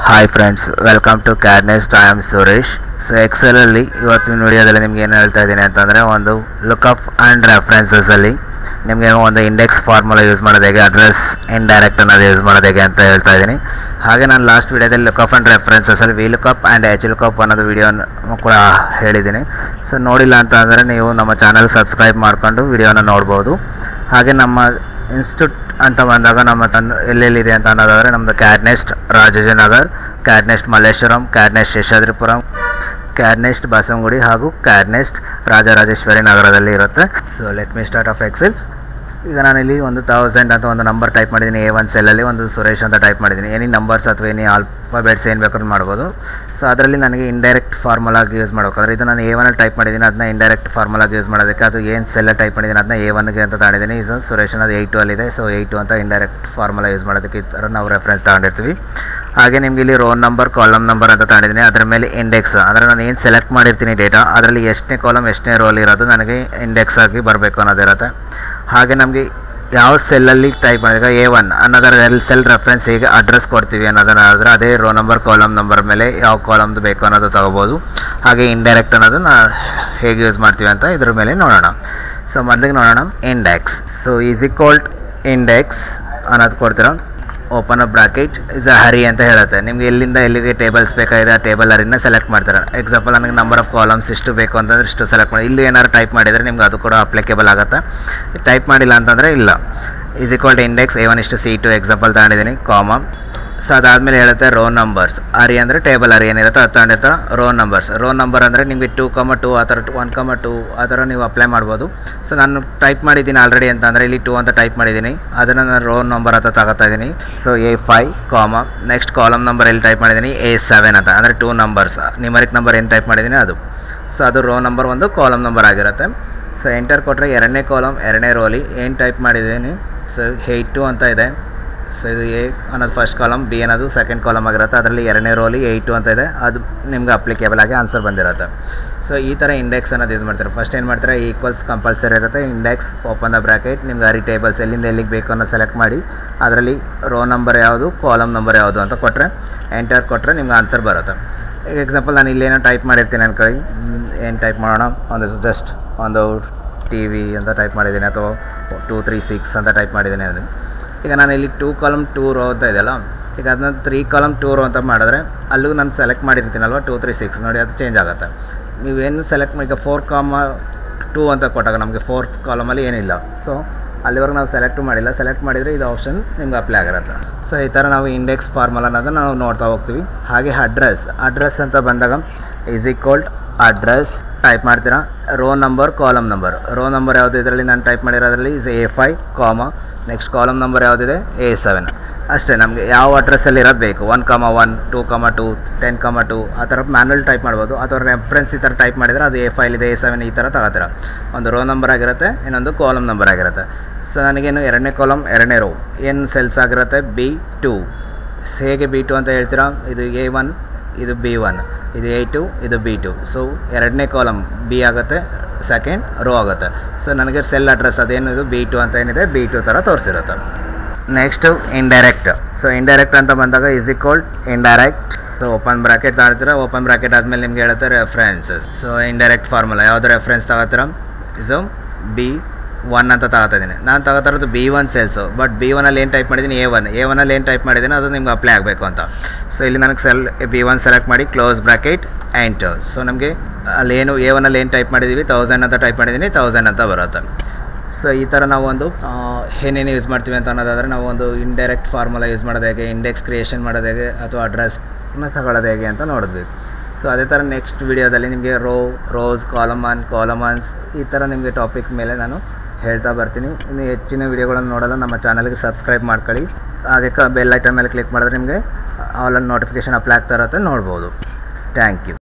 hi friends welcome to Cadnest I am Suresh so ಎಕ್ಸೆಲಲ್ಲಿ ಇವತ್ತಿನ ವಿಡಿಯೋದಲ್ಲಿ ನಿಮ್ಗೆ ಏನು ಹೇಳ್ತಾ ಇದ್ದೀನಿ ಅಂತಂದರೆ ಒಂದು ಲುಕಪ್ ಆ್ಯಂಡ್ ರೆಫರೆನ್ಸಸಲ್ಲಿ ನಿಮಗೆ ಒಂದು ಇಂಡೆಕ್ಸ್ ಫಾರ್ಮುಲಾ ಯೂಸ್ ಮಾಡೋದು ಹೇಗೆ ಅಡ್ರೆಸ್ ಇಂಡೈರೆಕ್ಟ್ ಅನ್ನೋದು ಯೂಸ್ ಮಾಡೋದು ಹೇಗೆ ಅಂತ ಹೇಳ್ತಾ ಇದ್ದೀನಿ ಹಾಗೆ ನಾನು ಲಾಸ್ಟ್ ವಿಡಿಯೋದಲ್ಲಿ ಲುಕಪ್ ಆ್ಯಂಡ್ ರೆಫರೆನ್ಸಸಲ್ಲಿ V lookup and H lookup ಅನ್ನೋದು ವಿಡಿಯೋನ ಕೂಡ ಹೇಳಿದ್ದೀನಿ ಸೊ ನೋಡಿಲ್ಲ ಅಂತ ಅಂದರೆ ನೀವು ನಮ್ಮ ಚಾನಲ್ ಸಬ್ಸ್ಕ್ರೈಬ್ ಮಾಡಿಕೊಂಡು ವಿಡಿಯೋನ ನೋಡ್ಬೋದು ಹಾಗೆ ನಮ್ಮ ಇನ್ಸ್ಟಿಟ್ಯೂಟ್ ಅಂತ ಬಂದಾಗ ನಮ್ಮ ತನ್ನ ಎಲ್ಲೆಲ್ಲಿದೆ ಅಂತ ಅನ್ನೋದಾದರೆ ನಮ್ಮದು ಕ್ಯಾಡ್ನೆಸ್ಟ್ ರಾಜಾಜಿನಗರ್ ಕ್ಯಾಡ್ನೆಸ್ಟ್ ಮಲ್ಲೇಶ್ವರಂ ಕ್ಯಾಡ್ನೆಸ್ಟ್ ಶೇಷಾದ್ರಿಪುರಂ ಕ್ಯಾಡ್ನೆಸ್ಟ್ ಬಸವನಗುಡಿ ಹಾಗೂ ಕ್ಯಾಡ್ನೆಸ್ಟ್ ರಾಜರಾಜೇಶ್ವರಿ ನಗರದಲ್ಲಿ ಇರುತ್ತೆ so let me start off Excels ಈಗ ನಾನಿಲ್ಲಿ ಒಂದು ತೌಸಂಡ್ ಅಂತ ಒಂದು ನಂಬರ್ ಟೈಪ್ ಮಾಡಿದ್ದೀನಿ ಎ ಒನ್ ಸೆಲ್ಲಲ್ಲಿ ಒಂದು ಸುರೇಶ್ ಅಂತ ಟೈಪ್ ಮಾಡಿದ್ದೀನಿ ಎನಿ ನಂಬರ್ಸ್ ಅಥವಾ ಎನಿ ಆಲ್ಫಾಬೆಟ್ಸ್ ಏನು ಬೇಕಾದ್ರೂ ಮಾಡ್ಬೋದು ಸೊ ಅದರಲ್ಲಿ ನನಗೆ ಇಂಡೈರೆಕ್ಟ್ ಫಾರ್ಮುಲಾಗಿ ಯೂಸ್ ಮಾಡ್ಬೇಕಾದ್ರೆ ಇದು ನಾನು ಎ ಒನಲ್ಲಿ ಟೈಪ್ ಮಾಡಿದ್ದೀನಿ ಅದನ್ನ ಇಂಡೈರೆಕ್ಟ್ ಫಾರ್ಮುಲಾಗಿ ಯೂಸ್ ಮಾಡೋದಕ್ಕೆ ಅದು ಏನು ಸೆಲ್ಲ ಟೈಪ್ ಮಾಡಿದ್ದೀನಿ ಅದನ್ನ ಎ ಒನ್ಗೆ ಅಂತ ತಗೊಂಡಿದ್ದೀನಿ ಇದು ಸುರೇಶ್ ಅನ್ನೋದು ಏಯ್ಟು ಅಲ್ಲಿದೆ ಸೊ ಏಯ್ಟು ಅಂತ ಇಂಡೈರೆಕ್ಟ್ ಫಾರ್ಮುಲಾ ಯೂಸ್ ಮಾಡೋದಕ್ಕೆ ಈ ಥರ ನಾವು ರೆಫರೆನ್ಸ್ ತಗೊಂಡಿರ್ತೀವಿ ಹಾಗೆ ನಿಮ್ಗೆ ಇಲ್ಲಿ ರೋಲ್ ನಂಬರ್ ಕಾಲಮ್ ನಂಬರ್ ಅಂತ ತಗೊಂಡಿದ್ದೀನಿ ಅದರ ಮೇಲೆ ಇಂಡೆಕ್ಸ್ ಅಂದರೆ ನಾನು ಏನು ಸೆಲೆಕ್ಟ್ ಮಾಡಿರ್ತೀನಿ ಡೇಟಾ ಅದರಲ್ಲಿ ಎಷ್ಟನೇ ಕಾಲಮ್ ಎಷ್ಟನೇ ರೋಲ್ ಇರೋದು ನನಗೆ ಇಂಡೆಕ್ಸ್ ಆಗಿ ಬರಬೇಕು ಅನ್ನೋದಿರುತ್ತೆ ಹಾಗೆ ನಮಗೆ ಯಾವ ಸೆಲ್ಲಲ್ಲಿ ಟೈಪ್ ಮಾಡಿದಾಗ ಎ ಒನ್ ಅನ್ನೋದರ ಎಲ್ ಸೆಲ್ ರೆಫರೆನ್ಸ್ ಹೇಗೆ ಅಡ್ರೆಸ್ ಕೊಡ್ತೀವಿ ಅನ್ನೋದನ್ನಾದ್ರೆ ಅದೇ ರೋ ನಂಬರ್ ಕಾಲಮ್ ನಂಬರ್ ಮೇಲೆ ಯಾವ ಕಾಲಮ್ದು ಬೇಕು ಅನ್ನೋದು ತಗೋಬೋದು ಹಾಗೆ ಇಂಡೈರೆಕ್ಟ್ ಅನ್ನೋದು ನಾ ಹೇಗೆ ಯೂಸ್ ಮಾಡ್ತೀವಿ ಅಂತ ಇದ್ರ ಮೇಲೆ ನೋಡೋಣ ಸೊ ಮೊದಲಿಗೆ ನೋಡೋಣ index so is equal to index ಅನ್ನೋದು ಕೊಡ್ತೀರ open up bracket is array ಅಂತ ಹೇಳುತ್ತೆ ನಿಮ್ಗೆ ಎಲ್ಲಿಂದ ಎಲ್ಲಿಗೆ ಟೇಬಲ್ಸ್ ಬೇಕಾಗಿದೆ ಆ ಟೇಬಲ್ ಹರಿನ ಸೆಲೆಕ್ಟ್ ಮಾಡ್ತಾರೆ ಎಕ್ಸಾಂಪಲ್ ನನಗೆ ನಂಬರ್ ಆಫ್ ಕಾಲಮ್ಸ್ ಇಷ್ಟು ಬೇಕು ಅಂತಂದ್ರೆ ಇಷ್ಟು ಸೆಲೆಕ್ಟ್ ಮಾಡಿ ಇಲ್ಲಿ ಏನಾದ್ರು ಟೈಪ್ ಮಾಡಿದರೆ ನಿಮ್ಗೆ ಅದು ಕೂಡ ಅಪ್ಲಿಕೇಬಲ್ ಆಗುತ್ತೆ ಟೈಪ್ ಮಾಡಿಲ್ಲ ಅಂತಂದರೆ ಇಲ್ಲ is equal to index A one ಇಷ್ಟು ಸಿ ಟು ಎಕ್ಸಾಂಪಲ್ ತಗೊಂಡಿದ್ದೀನಿ ಕಾಮ ಸೊ ಅದಾದಮೇಲೆ ಹೇಳುತ್ತೆ ರೋ ನಂಬರ್ಸ್ ಅರಿ ಅಂದರೆ ಟೇಬಲ್ ಅರಿ ಏನಿರುತ್ತೆ ಅದು ತಗೊಂಡಿರ್ತಾರೆ ರೋ ನಂಬರ್ಸ್ ರೋ ನಂಬರ್ ಅಂದರೆ ನಿಮಗೆ ಟೂ ಕಮ ಟು ಆ ಥರ ಒನ್ ಕಮ ಟು ಆ ಥರ ನೀವು ಅಪ್ಲೈ ಮಾಡ್ಬೋದು ಸೊ ನಾನು ಟೈಪ್ ಮಾಡಿದ್ದೀನಿ ಆಲ್ರೆಡಿ ಅಂತ ಅಂದರೆ ಇಲ್ಲಿ ಟೂ ಅಂತ ಟೈಪ್ ಮಾಡಿದ್ದೀನಿ ಅದನ್ನು ನಾನು ರೋ ನಂಬರ್ ಅಂತ ತಗೋತಾ ಇದ್ದೀನಿ so A five comma next column number ಎಲ್ಲಿ ಟೈಪ್ ಮಾಡಿದ್ದೀನಿ ಎ ಸೆವೆನ್ ಅಂತ ಅಂದರೆ ಟೂ ನಂಬರ್ಸ್ ನಿಮರಿಕ್ ನಂಬರ್ ಏನು ಟೈಪ್ ಮಾಡಿದ್ದೀನಿ ಅದು ಸೊ ಅದು ರೋ ನಂಬರ್ ಒಂದು ಕಾಲಮ್ ನಂಬರ್ ಆಗಿರುತ್ತೆ ಸೊ ಎಂಟರ್ ಕೊಟ್ಟರೆ ಎರಡನೇ ಕಾಲಮ್ ಎರಡನೇ ರೋಲಿ ಏನು ಟೈಪ್ ಮಾಡಿದ್ದೀನಿ ಸೊ ಏಯ್ಟ್ ಟು ಅಂತ ಇದೆ ಸೊ ಇದು ಎ ಅನ್ನೋದು ಫಸ್ಟ್ ಕಾಲಮ್ ಬಿ ಅನ್ನೋದು ಸೆಕೆಂಡ್ ಕಾಲಮ್ ಆಗಿರುತ್ತೆ ಅದರಲ್ಲಿ ಎರಡನೇ ರೋಲಿ ಏಯ್ಟು ಅಂತ ಇದೆ ಅದು ನಿಮ್ಗೆ ಅಪ್ಲಿಕೇಬಲ್ ಆಗಿ ಆನ್ಸರ್ ಬಂದಿರುತ್ತೆ ಸೊ ಈ ಥರ ಇಂಡೆಕ್ಸ್ ಅನ್ನೋದು ಯೂಸ್ ಮಾಡ್ತಾರೆ ಫಸ್ಟ್ ಏನು ಮಾಡ್ತಾರೆ ಈಕ್ವಲ್ಸ್ ಕಂಪಲ್ಸರಿ ಇರುತ್ತೆ ಇಂಡೆಕ್ಸ್ ಓಪನ್ ದ ಬ್ರಾಕೆಟ್ ನಿಮ್ಗೆ ಅರಿ ಟೇಬಲ್ಸ್ ಎಲ್ಲಿಂದ ಎಲ್ಲಿಗೆ ಬೇಕು ಅನ್ನೋ ಸೆಲೆಕ್ಟ್ ಮಾಡಿ ಅದರಲ್ಲಿ ರೋ ನಂಬರ್ ಯಾವುದು ಕಾಲಮ್ ನಂಬರ್ ಯಾವುದು ಅಂತ ಕೊಟ್ಟರೆ ಎಂಟರ್ ಕೊಟ್ಟರೆ ನಿಮ್ಗೆ ಆನ್ಸರ್ ಬರುತ್ತೆ ಈಗ ಎಕ್ಸಾಂಪಲ್ ನಾನು ಇಲ್ಲೇನೋ ಟೈಪ್ ಮಾಡಿರ್ತೀನಿ ಅನ್ಕೊಳ್ಳಿ ಏನು ಟೈಪ್ ಮಾಡೋಣ ಒಂದು ಜಸ್ಟ್ ಒಂದು ಟಿ ವಿ ಅಂತ ಟೈಪ್ ಮಾಡಿದ್ದೀನಿ ಅಥವಾ ಟೂ ತ್ರೀ ಸಿಕ್ಸ್ ಅಂತ ಟೈಪ್ ಮಾಡಿದ್ದೀನಿ ಅದು ಈಗ ನಾನು ಇಲ್ಲಿ ಟೂ ಕಾಲಮ್ ಟೂ ರೋ ಅಂತ ಇದೆಯಲ್ಲ ಈಗ ಅದನ್ನ ತ್ರೀ ಕಾಲಮ್ ಟೂ ರೋ ಅಂತ ಮಾಡಿದ್ರೆ ಅಲ್ಲಿಗೂ ನಾನು ಸೆಲೆಕ್ಟ್ ಮಾಡಿರ್ತೀನಲ್ವ ಟೂ ತ್ರೀ ಸಿಕ್ಸ್ ನೋಡಿ ಅದು ಚೇಂಜ್ ಆಗುತ್ತೆ ನೀವೇನು ಸೆಲೆಕ್ಟ್ ಮಾಡಿ ಈಗ ಫೋರ್ ಕಾಮ ಟೂ ಅಂತ ಕೊಟ್ಟಾಗ ನಮಗೆ ಫೋರ್ತ್ ಕಾಲಮಲ್ಲಿ ಏನಿಲ್ಲ ಸೊ ಅಲ್ಲಿವರೆಗೆ ನಾವು ಸೆಲೆಕ್ಟ್ ಮಾಡಿಲ್ಲ ಸೆಲೆಕ್ಟ್ ಮಾಡಿದರೆ ಇದು ಆಪ್ಷನ್ ನಿಮ್ಗೆ ಅಪ್ಲೈ ಆಗಿರುತ್ತೆ ಸೊ ಈ ಥರ ನಾವು ಇಂಡೆಕ್ಸ್ ಫಾರ್ಮಲ್ ಅನ್ನೋದು ನಾವು ನೋಡ್ತಾ ಹೋಗ್ತೀವಿ ಹಾಗೆ ಅಡ್ರೆಸ್ ಅಡ್ರೆಸ್ ಅಂತ ಬಂದಾಗ ಈಸ್ ಈಕ್ವಲ್ಡ್ ಅಡ್ರೆಸ್ ಟೈಪ್ ಮಾಡ್ತೀರಾ row number column number row number ಯಾವುದು ಇದರಲ್ಲಿ ನಾನು ಟೈಪ್ ಮಾಡಿರೋದ್ರಲ್ಲಿ is A five comma next column number ಯಾವುದಿದೆ ಎ ಸೆವೆನ್ ಅಷ್ಟೇ ನಮಗೆ ಯಾವ ಅಡ್ರೆಸ್ಸಲ್ಲಿ ಇರೋದು ಬೇಕು one comma one two comma two ten comma two ಆ ಥರ ಮ್ಯಾನುವಲ್ ಟೈಪ್ ಮಾಡ್ಬೋದು ಅಥವಾ ರೆಫರೆನ್ಸ್ ಈ ಥರ ಟೈಪ್ ಮಾಡಿದರೆ ಅದು ಎ ಫೈಲ್ ಇದೆ ಎ ಸೆವೆನ್ ಈ ಥರ ತಗೋತೀರ ಒಂದು ರೋ ನಂಬರ್ ಆಗಿರುತ್ತೆ ಇನ್ನೊಂದು ಕಾಲಮ್ ನಂಬರ್ ಆಗಿರುತ್ತೆ ಸೊ ನನಗೇನು ಎರಡನೇ ಕಾಲಮ್ ಎರಡನೇ ರೋ ಏನು ಸೆಲ್ಸ್ ಆಗಿರುತ್ತೆ ಬಿ ಟು ಹೇಗೆ ಬಿ ಟು ಅಂತ ಹೇಳ್ತೀರಾ ಇದು ಎ ಒನ್ ಇದು ಬಿ ಒನ್ ಇದು ಎ ಟು ಇದು ಬಿ ಟು ಸೊ ಎರಡನೇ ಕಾಲಮ್ ಬಿ ಆಗುತ್ತೆ ಸೆಕೆಂಡ್ ರೋ ಆಗುತ್ತೆ ಸೊ ನನಗೆ ಸೆಲ್ ಅಡ್ರೆಸ್ ಅದೇನಿದು ಬಿ ಟು ಅಂತ ಏನಿದೆ ಬಿ ಟು ಥರ ತೋರಿಸಿರುತ್ತೆ ನೆಕ್ಸ್ಟು ಇಂಡೈರೆಕ್ಟ್ ಸೊ ಇಂಡೈರೆಕ್ಟ್ ಅಂತ ಬಂದಾಗ is equal indirect so open bracket ತಗೊಳ್ತೀರ ಓಪನ್ ಬ್ರಾಕೆಟ್ ಆದಮೇಲೆ ನಿಮ್ಗೆ ಹೇಳುತ್ತೆ ರೆಫರೆನ್ಸಸ್ ಸೊ ಇಂಡೈರೆಕ್ಟ್ ಫಾರ್ಮುಲಾ ಯಾವ್ದು ರೆಫರೆನ್ಸ್ ತಗೋತೀರ ಇಸು ಬಿ ಒನ್ ಅಂತ ತಗೋತಾ ಇದ್ದೀನಿ ನಾನು ತಗೋತಾ ಇರೋದು B one cells but B ಒನಲ್ಲಿ ಏನು ಟೈಪ್ ಮಾಡಿದ್ದೀನಿ ಎ ಒನ್ ಎ ಒನಲ್ಲಿ ಏನು ಟೈಪ್ ಮಾಡಿದ್ದೀನಿ ಅದು ನಿಮ್ಗೆ ಅಪ್ಲೈ ಆಗಬೇಕು ಅಂತ ಸೊ ಇಲ್ಲಿ ನನಗೆ ಸೆಲ್ ಬಿ ಒನ್ ಸೆಲೆಕ್ಟ್ ಮಾಡಿ ಕ್ಲೋಸ್ ಬ್ರಾಕೆಟ್ ಎಂಟರ್ ಸೊ ನಮಗೆ ಅಲ್ಲಿ ಏನು ಎ ಒನಲ್ಲಿ ಏನು ಟೈಪ್ ಮಾಡಿದ್ದೀವಿ ತೌಸಂಡ್ ಅಂತ ಟೈಪ್ ಮಾಡಿದ್ದೀನಿ ತೌಸಂಡ್ ಅಂತ ಬರುತ್ತೆ ಸೊ ಈ ಥರ ನಾವು ಒಂದು ಏನೇನು ಯೂಸ್ ಮಾಡ್ತೀವಿ ಅಂತ ಅನ್ನೋದಾದರೆ ನಾವು ಒಂದು ಇಂಡೈರೆಕ್ಟ್ ಫಾರ್ಮುಲಾ ಯೂಸ್ ಮಾಡೋದು ಹೇಗೆ ಇಂಡೆಕ್ಸ್ ಕ್ರಿಯೇಷನ್ ಮಾಡೋದು ಹೇಗೆ ಅಥವಾ ಅಡ್ರೆಸ್ನ ತಗೊಳ್ಳೋದು ಹೇಗೆ ಅಂತ ನೋಡಿದ್ವಿ ಸೊ ಅದೇ ಥರ ನೆಕ್ಸ್ಟ್ ವಿಡಿಯೋದಲ್ಲಿ ನಿಮಗೆ ರೋ ರೋಸ್ ಕಾಲಮನ್ ಕಾಲಮನ್ಸ್ ಈ ಥರ ನಿಮಗೆ ಟಾಪಿಕ್ ಮೇಲೆ ನಾನು ಹೇಳ್ತಾ ಬರ್ತೀನಿ ಇನ್ನು ಹೆಚ್ಚಿನ ವಿಡಿಯೋಗಳನ್ನು ನೋಡಲು ನಮ್ಮ ಚಾನಲ್ಗೆ ಸಬ್ಸ್ಕ್ರೈಬ್ ಮಾಡ್ಕೊಳ್ಳಿ ಹಾಗೆ ಕ ಬೆಲ್ ಐಟನ್ ಮೇಲೆ ಕ್ಲಿಕ್ ಮಾಡಿದ್ರೆ ನಿಮಗೆ ಆಲ್ ನೋಟಿಫಿಕೇಷನ್ ಅಪ್ಲೈ ಆಗ್ತಾ ಇರುತ್ತೆ ನೋಡ್ಬೋದು ಥ್ಯಾಂಕ್ ಯು